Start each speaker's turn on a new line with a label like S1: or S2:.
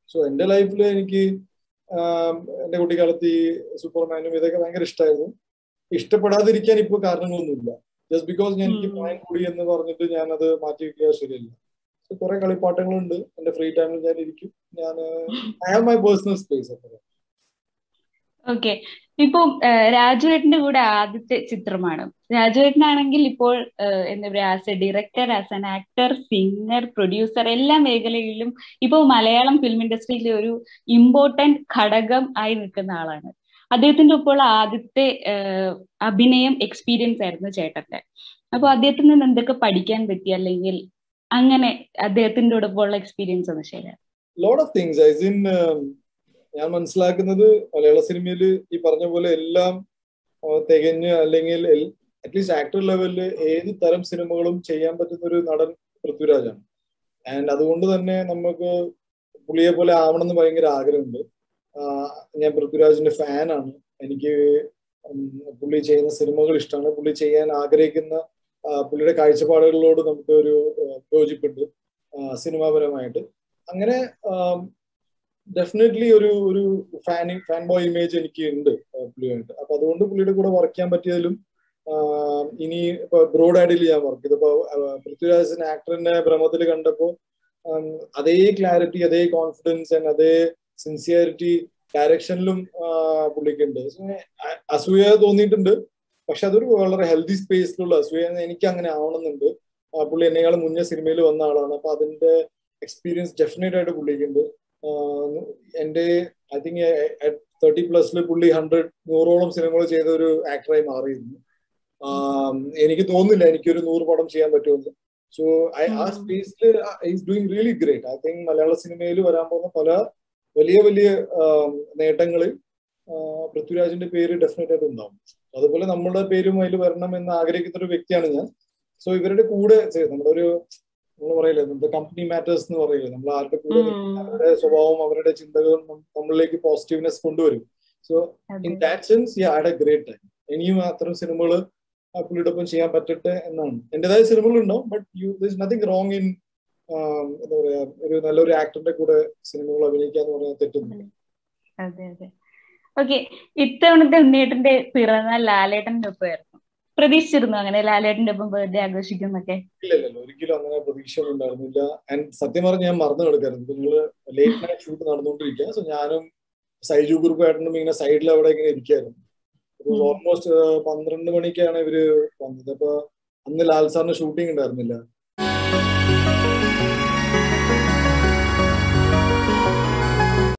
S1: so എന്റെ ലൈഫിൽ എനിക്ക് എന്റെ കുട്ടിക്കാലത്ത് ഈ സൂപ്പർമാനും ഇതൊക്കെ ഭയങ്കര ഇഷ്ടമായിരുന്നു ഇഷ്ടപ്പെടാതിരിക്കാൻ ഇപ്പൊ കാരണങ്ങളൊന്നുമില്ല ജസ്റ്റ് ബിക്കോസ് ഞാൻ എനിക്ക് പ്രായം കൂടി എന്ന് പറഞ്ഞിട്ട് ഞാൻ അത് മാറ്റി വെക്കുക ശരിയല്ല കുറെ കളിപ്പാട്ടങ്ങളുണ്ട് എന്റെ ഫ്രീ ടൈമിൽ ഞാൻ ഇരിക്കും ഞാൻ I have my personal space അപ്പൊ
S2: ഓക്കെ ഇപ്പൊ രാജുവേട്ടന്റെ കൂടെ ആദ്യത്തെ ചിത്രമാണ് രാജുവേട്ടനാണെങ്കിൽ ഇപ്പോൾ എന്താ പറയാ as a director as an actor singer producer എല്ലാ മേഖലയിലും ഇപ്പോൾ മലയാളം ഫിലിം ഇൻഡസ്ട്രിയിലെ ഒരു ഇമ്പോർട്ടന്റ് ഘടകം ആയി നിൽക്കുന്ന ആളാണ് അദ്ദേഹത്തിന്റെ ഒപ്പമുള്ള ആദ്യത്തെ അഭിനയം എക്സ്പീരിയൻസ് ആയിരുന്നു ചേട്ടന്റെ അപ്പൊ അദ്ദേഹത്തിൽ നിന്ന് എന്തൊക്കെ പഠിക്കാൻ പറ്റി അല്ലെങ്കിൽ അങ്ങനെ അദ്ദേഹത്തിന്റെ ഒപ്പമുള്ള എക്സ്പീരിയൻസ് ഒന്ന് ശരിയാണ്
S1: lot of things eyes in ഞാൻ മനസ്സിലാക്കുന്നത് മലയാള സിനിമയിൽ ഈ പറഞ്ഞ പോലെ എല്ലാം തികഞ്ഞ് അല്ലെങ്കിൽ അറ്റ്ലീസ്റ്റ് ആക്ടർ ലെവലിൽ ഏത് തരം സിനിമകളും ചെയ്യാൻ പറ്റുന്ന ഒരു നടൻ പൃഥ്വിരാജാണ് ആൻഡ് അതുകൊണ്ട് തന്നെ നമുക്ക് പുള്ളിയെ പോലെ ആവണം എന്ന് ഭയങ്കര ആഗ്രഹമുണ്ട് ഞാൻ പൃഥ്വിരാജിന്റെ ഫാനാണ് എനിക്ക് പുള്ളി ചെയ്യുന്ന സിനിമകൾ ഇഷ്ടമാണ് പുള്ളി ചെയ്യാൻ ആഗ്രഹിക്കുന്ന പുള്ളിയുടെ കാഴ്ചപ്പാടുകളോട് നമുക്ക് ഒരു യോജിപ്പുണ്ട് സിനിമാപരമായിട്ട് അങ്ങനെ ഡെഫിനറ്റ്ലി ഒരു ഒരു ഫാനിങ് ഫാൻ ബോയ് ഇമേജ് എനിക്ക് ഉണ്ട് പുള്ളിയായിട്ട് അപ്പൊ അതുകൊണ്ട് പുള്ളിയുടെ കൂടെ വർക്ക് ചെയ്യാൻ പറ്റിയതിലും ഇനി ഇപ്പൊ ബ്രോഡ് ആഡിൽ ഞാൻ വർക്ക് ചെയ്തപ്പോ പൃഥ്വിരാജ് ആക്ടറിനെ ഭ്രമത്തിൽ കണ്ടപ്പോ അതേ ക്ലാരിറ്റി അതേ കോൺഫിഡൻസ് ആൻഡ് അതേ സിൻസിയറിറ്റി ഡയറക്ഷനിലും പുള്ളിക്കുണ്ട് അസൂയ തോന്നിയിട്ടുണ്ട് പക്ഷെ അതൊരു വളരെ ഹെൽത്തി സ്പേസിലുള്ള അസൂയ എനിക്ക് അങ്ങനെ ആവണമെന്നുണ്ട് പുള്ളി എന്നെക്കാളും മുന്നേ സിനിമയിൽ വന്ന ആളാണ് അപ്പൊ അതിന്റെ എക്സ്പീരിയൻസ് ഡെഫിനറ്റ് ആയിട്ട് പുള്ളിക്കുണ്ട് എന്റെ ഐ തിങ്ക് തേർട്ടി പ്ലസിൽ പുള്ളി ഹൺഡ്രഡ് നൂറോളം സിനിമകൾ ചെയ്ത ഒരു ആക്ടറായി മാറിയിരുന്നു എനിക്ക് തോന്നുന്നില്ല എനിക്കൊരു നൂറ് പടം ചെയ്യാൻ പറ്റുമെന്ന് സോ ആ സ്പേസിൽ is doing really great I think മലയാള സിനിമയിൽ വരാൻ പോകുന്ന പല വലിയ വലിയ നേട്ടങ്ങളിൽ പൃഥ്വിരാജിന്റെ പേര് ഡെഫിനറ്റ് ആയിട്ട് ഉണ്ടാവും അതുപോലെ നമ്മുടെ പേരും അതിൽ വരണം എന്ന് ആഗ്രഹിക്കുന്ന ഒരു വ്യക്തിയാണ് ഞാൻ സോ ഇവരുടെ കൂടെ നമ്മുടെ ഒരു നമ്മൾ പറയില്ലേ നമ്മുടെ കമ്പനി മാറ്റേഴ്സ് എന്ന് പറയില്ലേ നമ്മൾ ആരുടെ കൂടെ അവരുടെ സ്വഭാവം അവരുടെ ചിന്തകളും നമ്മളിലേക്ക് പോസിറ്റീവ്നെസ് കൊണ്ടുവരും so in that sense yeah add a great time ഇനിയും അത്തരം സിനിമകൾ പുള്ളിയുടെ ഒപ്പം ചെയ്യാൻ പറ്റട്ടെ എന്നാണ് എന്റേതായ സിനിമകൾ ഉണ്ടാവും but you this nothing wrong in എന്താ പറയാ ഒരു നല്ലൊരു ആക്ടറിന്റെ കൂടെ സിനിമകൾ അഭിനയിക്കുക എന്ന് പറഞ്ഞാൽ തെറ്റൊന്നുമില്ല
S2: അതെ അതെ ഓക്കെ ഇത്തവണത്തെ ഉണ്ണിയേട്ടന്റെ പിറന്നാൾ ലാലേട്ടന്റെ ഒപ്പമായിരുന്നു പ്രതീക്ഷിച്ചിരുന്നു അങ്ങനെ ലാലേട്ടന്റെ ഒപ്പം ബർത്ത്ഡേ ആഘോഷിക്കുന്നൊക്കെ
S1: ഇല്ല ഇല്ല ഒരിക്കലും അങ്ങനെ പ്രതീക്ഷ ഒന്നും ഉണ്ടായിരുന്നില്ല ആൻഡ് സത്യം പറഞ്ഞ് ഞാൻ മറന്നു കിടക്കായിരുന്നു നിങ്ങള് ലേറ്റ് നൈറ്റ് ഷൂട്ട് നടന്നുകൊണ്ടിരിക്കുക സോ ഞാനും സൈജു ഗ്രൂപ്പ് ആയിട്ടും ഇങ്ങനെ സൈഡിൽ അവിടെ ഇങ്ങനെ ഇരിക്കായിരുന്നു ഓൾമോസ്റ്റ് പന്ത്രണ്ട് മണിക്കാണ് ഇവര് വന്നത് അപ്പൊ അന്ന് ലാൽ സാറിന് ഷൂട്ടിംഗ് ഉണ്ടായിരുന്നില്ല